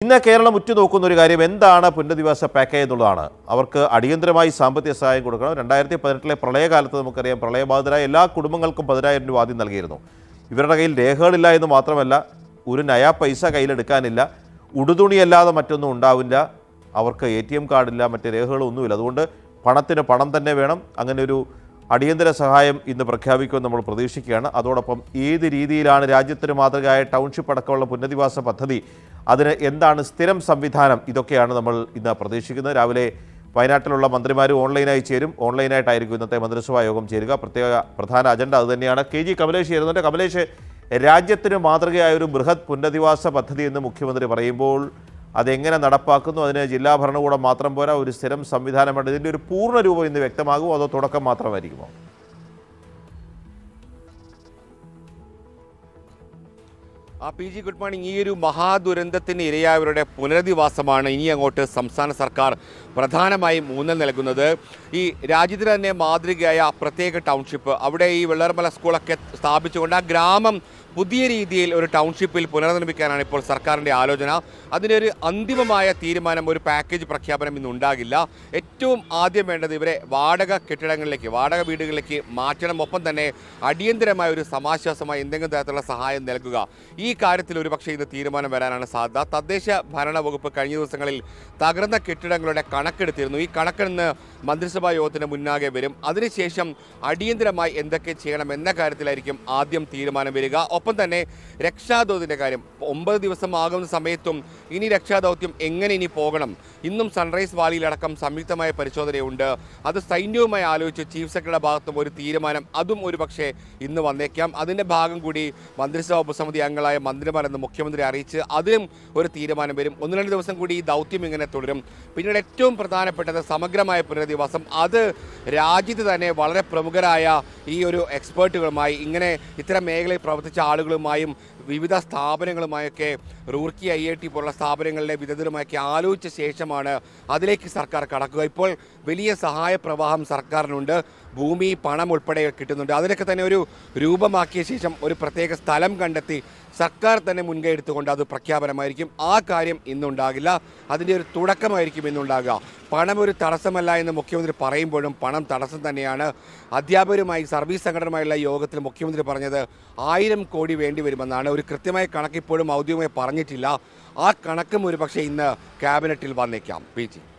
ഇന്ന് കേരളം ഉറ്റുനോക്കുന്ന ഒരു കാര്യം എന്താണ് പുനരധിവാസ പാക്കേജ് എന്നുള്ളതാണ് അവർക്ക് അടിയന്തരമായി സാമ്പത്തിക സഹായം കൊടുക്കണം രണ്ടായിരത്തി പതിനെട്ടിലെ പ്രളയകാലത്ത് നമുക്കറിയാം പ്രളയബാധിതരായ എല്ലാ കുടുംബങ്ങൾക്കും പതിനായിരം രൂപ ആദ്യം നൽകിയിരുന്നു ഇവരുടെ കയ്യിൽ രേഖകളില്ല എന്ന് മാത്രമല്ല ഒരു നയാ പൈസ കയ്യിലെടുക്കാനില്ല ഉടുതുണിയല്ലാതെ മറ്റൊന്നും ഉണ്ടാവില്ല അവർക്ക് എ ടി എം കാർഡില്ല മറ്റ് രേഖകളൊന്നുമില്ല അതുകൊണ്ട് പണത്തിന് പണം തന്നെ വേണം അങ്ങനെ ഒരു അടിയന്തര സഹായം ഇന്ന് പ്രഖ്യാപിക്കുമെന്ന് നമ്മൾ പ്രതീക്ഷിക്കുകയാണ് അതോടൊപ്പം ഏത് രീതിയിലാണ് രാജ്യത്തിന് മാതൃകയായ ടൗൺഷിപ്പ് അടക്കമുള്ള പുനരധിവാസ പദ്ധതി അതിന് എന്താണ് സ്ഥിരം സംവിധാനം ഇതൊക്കെയാണ് നമ്മൾ ഇന്ന് പ്രതീക്ഷിക്കുന്നത് രാവിലെ വയനാട്ടിലുള്ള മന്ത്രിമാരും ഓൺലൈനായി ചേരും ഓൺലൈനായിട്ടായിരിക്കും ഇന്നത്തെ മന്ത്രിസഭാ യോഗം ചേരുക പ്രത്യേക പ്രധാന അജണ്ട അതുതന്നെയാണ് കെ ജി കമലേഷ് ചേരുന്നുണ്ട് കമലേഷ് രാജ്യത്തിന് മാതൃകയായ ഒരു ബൃഹത് പുനരധിവാസ പദ്ധതി എന്ന് മുഖ്യമന്ത്രി പറയുമ്പോൾ അതെങ്ങനെ നടപ്പാക്കുന്നു അതിന് ജില്ലാ ഭരണകൂടം മാത്രം പോരാ ഒരു സ്ഥിരം സംവിധാനം വേണ്ട ഇതിൻ്റെ ഒരു പൂർണ്ണ രൂപം ഇന്ന് വ്യക്തമാകുമോ അതോ തുടക്കം മാത്രമായിരിക്കുമോ ആ പി ജി ഗുഡ് മോർണിംഗ് ഈ ഒരു മഹാദുരന്തത്തിന് ഇരയായവരുടെ പുനരധിവാസമാണ് ഇനി അങ്ങോട്ട് സംസ്ഥാന സർക്കാർ പ്രധാനമായും ഊന്നൽ നൽകുന്നത് ഈ രാജ്യത്തിന് തന്നെ മാതൃകയായ പ്രത്യേക ടൗൺഷിപ്പ് അവിടെ ഈ വെള്ളർമല സ്കൂളൊക്കെ സ്ഥാപിച്ചുകൊണ്ട് ആ ഗ്രാമം പുതിയ രീതിയിൽ ഒരു ടൗൺഷിപ്പിൽ പുനർനിർമ്മിക്കാനാണ് ഇപ്പോൾ സർക്കാരിൻ്റെ ആലോചന അതിൻ്റെ ഒരു അന്തിമമായ തീരുമാനം ഒരു പാക്കേജ് പ്രഖ്യാപനം ഇന്ന് ഉണ്ടാകില്ല ഏറ്റവും ആദ്യം വേണ്ടത് ഇവരെ വാടക കെട്ടിടങ്ങളിലേക്ക് വാടക വീടുകളിലേക്ക് മാറ്റണം ഒപ്പം തന്നെ അടിയന്തരമായ ഒരു സമാശ്വാസമായി എന്തെങ്കിലും തരത്തിലുള്ള സഹായം നൽകുക ഈ കാര്യത്തിൽ ഒരുപക്ഷെ ഇന്ന് തീരുമാനം വരാനാണ് സാധ്യത തദ്ദേശ ഭരണ വകുപ്പ് കഴിഞ്ഞ ദിവസങ്ങളിൽ തകർന്ന കെട്ടിടങ്ങളുടെ കണക്കെടുത്തിരുന്നു ഈ കണക്കെടുന്ന് മന്ത്രിസഭാ യോഗത്തിന് മുന്നാകെ വരും അതിനുശേഷം അടിയന്തരമായി എന്തൊക്കെ ചെയ്യണം എന്ന കാര്യത്തിലായിരിക്കും ആദ്യം തീരുമാനം വരിക ഒപ്പം തന്നെ രക്ഷാദൗത്യത്തിൻ്റെ കാര്യം ഒമ്പത് ദിവസം ആകുന്ന സമയത്തും ഇനി രക്ഷാദൗത്യം എങ്ങനെ ഇനി പോകണം ഇന്നും സൺറൈസ് വാലിയിലടക്കം സംയുക്തമായ പരിശോധനയുണ്ട് അത് സൈന്യവുമായി ആലോചിച്ച് ചീഫ് സെക്രട്ടറിയുടെ ഭാഗത്തും ഒരു തീരുമാനം അതും ഒരു പക്ഷേ ഇന്ന് വന്നേക്കാം അതിൻ്റെ ഭാഗം കൂടി മന്ത്രിസഭാ ഉപസമിതി അംഗങ്ങളായ മന്ത്രിമാരെന്ന് മുഖ്യമന്ത്രി അറിയിച്ച് അതിലും ഒരു തീരുമാനം വരും ഒന്ന് രണ്ട് ദിവസം കൂടി ഈ ദൗത്യം ഇങ്ങനെ തുടരും പിന്നീട് ഏറ്റവും പ്രധാനപ്പെട്ടത് സമഗ്രമായ പുനരധിവാസം അത് രാജ്യത്ത് തന്നെ വളരെ പ്രമുഖരായ ഈ ഒരു എക്സ്പേർട്ടുകളുമായി ഇങ്ങനെ ഇത്തരം മേഖലയിൽ പ്രവർത്തിച്ച ആളുകളുമായും വിവിധ സ്ഥാപനങ്ങളുമായൊക്കെ റൂർക്കി ഐ ഐ ടി പോലുള്ള സ്ഥാപനങ്ങളിലെ വിദഗ്ധരുമായൊക്കെ ആലോചിച്ച ശേഷമാണ് അതിലേക്ക് സർക്കാർ കടക്കുക ഇപ്പോൾ വലിയ സഹായ പ്രവാഹം സർക്കാരിനുണ്ട് ഭൂമി പണം ഉൾപ്പെടെ കിട്ടുന്നുണ്ട് അതിനൊക്കെ തന്നെ ഒരു രൂപമാക്കിയ ശേഷം ഒരു പ്രത്യേക സ്ഥലം കണ്ടെത്തി സർക്കാർ തന്നെ മുൻകൈ എടുത്തുകൊണ്ട് അത് പ്രഖ്യാപനമായിരിക്കും ആ കാര്യം ഇന്നുണ്ടാകില്ല അതിൻ്റെ ഒരു തുടക്കമായിരിക്കും ഇന്നുണ്ടാകുക പണം ഒരു തടസ്സമല്ല എന്ന് മുഖ്യമന്ത്രി പറയുമ്പോഴും പണം തടസ്സം തന്നെയാണ് അധ്യാപകരുമായി സർവീസ് സംഘടനയുമായുള്ള യോഗത്തിൽ മുഖ്യമന്ത്രി പറഞ്ഞത് ആയിരം കോടി വേണ്ടി വരുമെന്നാണ് ഒരു കൃത്യമായ കണക്ക് ഇപ്പോഴും ഔദ്യോഗികമായി പറഞ്ഞിട്ടില്ല ആ കണക്കും ഒരുപക്ഷെ ഇന്ന് ക്യാബിനറ്റിൽ വന്നേക്കാം പി ജി